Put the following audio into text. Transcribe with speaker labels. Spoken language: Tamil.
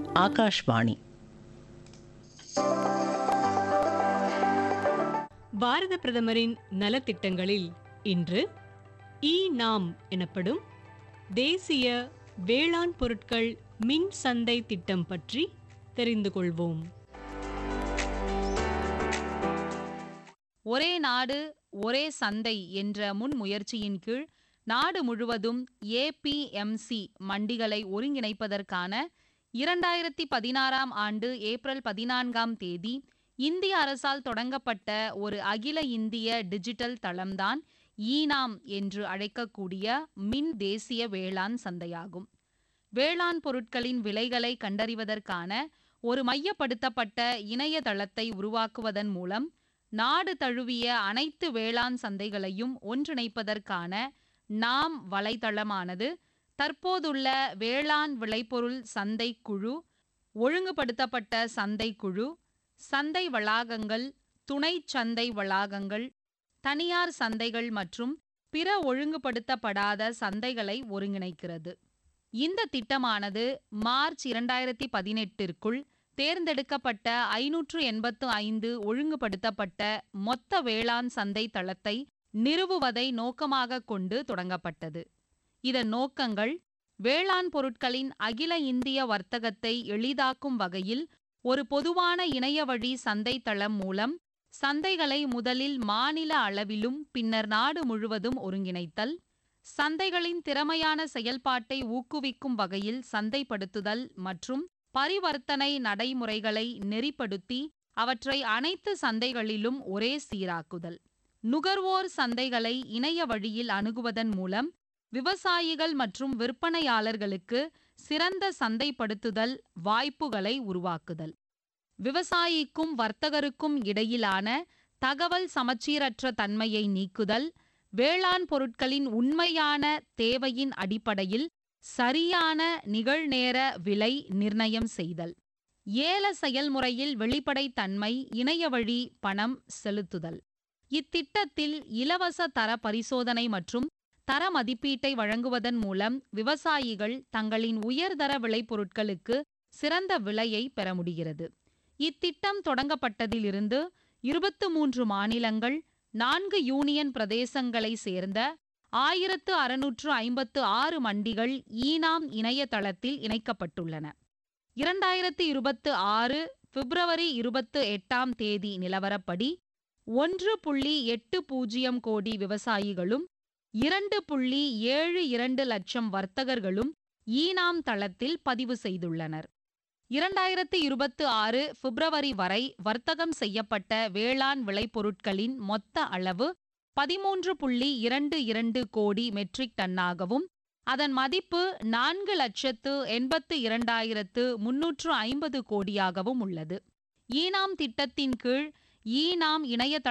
Speaker 1: ஆகாஷ்வாணி
Speaker 2: பாரத பிரதமரின் நலத்திட்டங்களில் இன்று இ நாம் எனப்படும் தேசிய வேளாண் பொருட்கள் மின் சந்தை திட்டம் பற்றி தெரிந்து கொள்வோம்
Speaker 3: ஒரே நாடு ஒரே சந்தை என்ற முன்முயற்சியின் கீழ் நாடு முழுவதும் ஏபிஎம்சி மண்டிகளை ஒருங்கிணைப்பதற்கான இரண்டாயிரத்தி பதினாறாம் ஆண்டு ஏப்ரல் பதினான்காம் தேதி இந்திய அரசால் தொடங்கப்பட்ட ஒரு அகில இந்திய டிஜிட்டல் தளம்தான் ஈனாம் என்று அழைக்கக்கூடிய மின் தேசிய வேளாண் சந்தையாகும் வேளாண் பொருட்களின் விலைகளை கண்டறிவதற்கான ஒரு மையப்படுத்தப்பட்ட இணையதளத்தை உருவாக்குவதன் மூலம் நாடு தழுவிய அனைத்து வேளாண் சந்தைகளையும் ஒன்றிணைப்பதற்கான நாம் வலைதளமானது தற்போதுள்ள வேளாண் விளைபொருள் சந்தை குழு ஒழுங்குபடுத்தப்பட்ட சந்தை குழு சந்தை வளாகங்கள் துணை சந்தை வளாகங்கள் தனியார் சந்தைகள் மற்றும் பிற ஒழுங்குபடுத்தப்படாத சந்தைகளை ஒருங்கிணைக்கிறது இந்த திட்டமானது மார்ச் இரண்டாயிரத்தி பதினெட்டிற்குள் தேர்ந்தெடுக்கப்பட்ட ஐநூற்று எண்பத்து ஐந்து ஒழுங்குபடுத்தப்பட்ட மொத்த வேளாண் சந்தை தளத்தை நிறுவுவதை நோக்கமாக கொண்டு தொடங்கப்பட்டது இதன் நோக்கங்கள் வேளாண் பொருட்களின் அகில இந்திய வர்த்தகத்தை எளிதாக்கும் வகையில் ஒரு பொதுவான இணையவழி சந்தை தளம் மூலம் சந்தைகளை முதலில் மாநில அளவிலும் பின்னர் நாடு முழுவதும் ஒருங்கிணைத்தல் சந்தைகளின் திறமையான செயல்பாட்டை ஊக்குவிக்கும் வகையில் சந்தைப்படுத்துதல் மற்றும் பரிவர்த்தனை நடைமுறைகளை நெறிப்படுத்தி அவற்றை அனைத்து சந்தைகளிலும் ஒரே சீராக்குதல் நுகர்வோர் சந்தைகளை இணைய வழியில் அணுகுவதன் மூலம் விவசாயிகள் மற்றும் விற்பனையாளர்களுக்கு சிறந்த சந்தைப்படுத்துதல் வாய்ப்புகளை உருவாக்குதல் விவசாயிக்கும் வர்த்தகருக்கும் இடையிலான தகவல் சமச்சீரற்ற தன்மையை நீக்குதல் வேளாண் பொருட்களின் உண்மையான தேவையின் அடிப்படையில் சரியான நிகழ்நேர விலை நிர்ணயம் செய்தல் ஏல செயல்முறையில் வெளிப்படைத்தன்மை இணையவழி பணம் செலுத்துதல் இத்திட்டத்தில் இலவச தர பரிசோதனை மற்றும் தர மதிப்பீட்டை வழங்குவதன் மூலம் விவசாயிகள் தங்களின் உயர்தர விளைபொருட்களுக்கு சிறந்த விலையை பெற முடிகிறது இத்திட்டம் தொடங்கப்பட்டதிலிருந்து இருபத்து மூன்று மாநிலங்கள் நான்கு யூனியன் பிரதேசங்களை சேர்ந்த ஆயிரத்து அறுநூற்று ஐம்பத்து ஆறு மண்டிகள் ஈனாம் இணையதளத்தில் இணைக்கப்பட்டுள்ளன இரண்டாயிரத்து இருபத்து ஆறு பிப்ரவரி இருபத்து எட்டாம் தேதி நிலவரப்படி ஒன்று புள்ளி எட்டு பூஜ்ஜியம் கோடி விவசாயிகளும் இரண்டு புள்ளி ஏழு இரண்டு லட்சம் வர்த்தகர்களும் ஈனாம் தளத்தில் பதிவு செய்துள்ளனர் இரண்டாயிரத்து இருபத்து ஆறு பிப்ரவரி வரை வர்த்தகம் செய்யப்பட்ட வேளாண் விளைபொருட்களின் மொத்த அளவு பதிமூன்று புள்ளி இரண்டு இரண்டு கோடி மெட்ரிக் டன்னாகவும் அதன் மதிப்பு நான்கு லட்சத்து எண்பத்து இரண்டாயிரத்து முன்னூற்று ஐம்பது கோடியாகவும் உள்ளது ஈனாம் திட்டத்தின் கீழ் ஈனாம் இணையதள